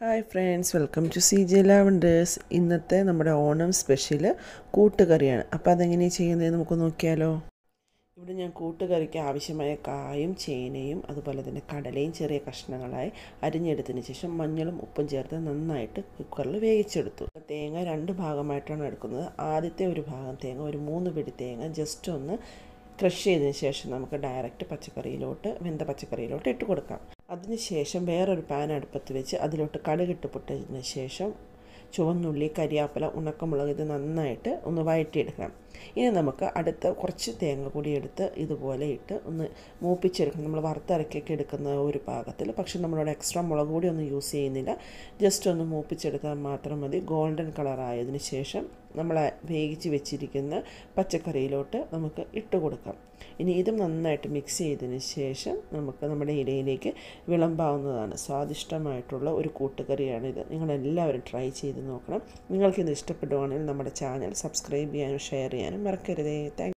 hi friends welcome to C J lavenders ഇന്നത്തെ നമ്മുടെ Onam special കൂട്ടുകറിയാണ് അപ്പോൾ അതെങ്ങനെയാണ് ചെയ്യുന്നത് നമുക്ക് നോക്കിയാലോ ഇവിടെ ഞാൻ കൂട്ടുകറിക്ക് ആവശ്യമായ കായും ചേനയും അതുപോലെ തന്നെ കടലയും ചെറിയ കഷ്ണങ്ങളായി അരിഞ്ഞെടുത്തതിന് ശേഷം മഞ്ഞളും ഉപ്പും ചേർത്ത് നന്നായിട്ട് കുക്കറിൽ വേവിച്ചെടുത്തു തേങ്ങ രണ്ട് ഭാഗമായിട്ടാണ് എടുക്കുന്നത് ആദ്യത്തെ ഒരു ഭാഗം തേങ്ങ ഒരു മൂന്ന് പിടി തേങ്ങ ജസ്റ്റ് ഒന്ന് ക്രഷ് ചെയ്തതിന് ശേഷം നമുക്ക് ഡയറക്റ്റ് പച്ചക്കറിയിലോട്ട് വെന്ത പച്ചക്കറിയിലോട്ട് ഇട്ട് കൊടുക്കാം അതിനുശേഷം വേറൊരു പാൻ അടുപ്പത്ത് വെച്ച് അതിലോട്ട് കടുകിട്ട് പൊട്ടതിന് ശേഷം ചുവന്നുള്ളി കരിയാപ്പില ഉണക്കമുളക് ഇത് നന്നായിട്ട് ഒന്ന് വഴറ്റിയെടുക്കണം ഇനി നമുക്ക് അടുത്ത കുറച്ച് തേങ്ങ കൂടി എടുത്ത് ഇതുപോലെ ഇട്ട് ഒന്ന് മൂപ്പിച്ചെടുക്കണം നമ്മൾ വറുത്തരക്കൊക്കെ എടുക്കുന്ന ഒരു പാകത്തിൽ പക്ഷെ നമ്മളവിടെ എക്സ്ട്രാ മുളക് കൂടി ഒന്നും യൂസ് ചെയ്യുന്നില്ല ജസ്റ്റ് ഒന്ന് മൂപ്പിച്ചെടുത്താൽ മാത്രം മതി ഗോൾഡൻ കളറായതിന് ശേഷം നമ്മൾ വേവിച്ച് വെച്ചിരിക്കുന്ന പച്ചക്കറിയിലോട്ട് നമുക്ക് ഇട്ട് കൊടുക്കാം ഇനി ഇതും നന്നായിട്ട് മിക്സ് ചെയ്തതിന് ശേഷം നമുക്ക് നമ്മുടെ ഇലയിലേക്ക് വിളമ്പാവുന്നതാണ് സ്വാദിഷ്ടമായിട്ടുള്ള ഒരു കൂട്ടുകറിയാണിത് നിങ്ങളെല്ലാവരും ട്രൈ ചെയ്ത് നോക്കണം നിങ്ങൾക്കിത് ഇഷ്ടപ്പെടുവാണെങ്കിൽ നമ്മുടെ ചാനൽ സബ്സ്ക്രൈബ് ചെയ്യാനും ഷെയർ ചെയ്യാനും മറക്കരുതേ താങ്ക്